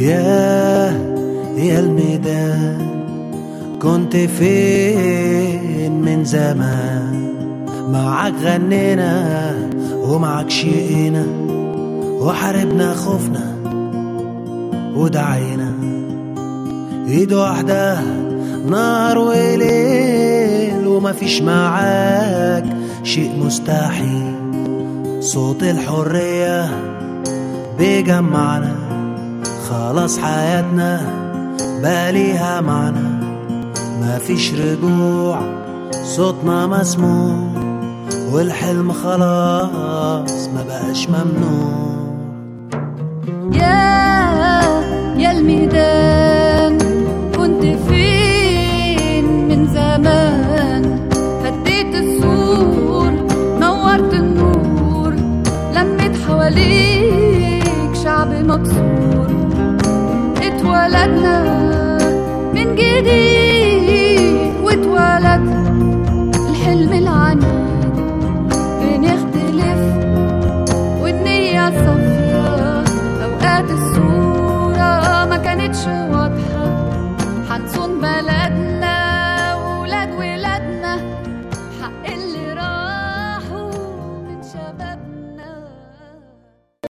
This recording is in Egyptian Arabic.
يا يا الميدان كنت فين من زمان معاك غنينا ومعاك شقينا وحاربنا خوفنا ودعينا ايد واحدة نار وليل ومفيش معاك شيء مستحيل صوت الحرية بيجمعنا خلاص حياتنا باليها معنى مفيش رجوع صوتنا مسموع والحلم خلاص ما بقاش ممنوع يا يا الميدان كنت فين من زمان هديت السور نورت النور لميت حواليك شعب مكسور اتولدنا من جديد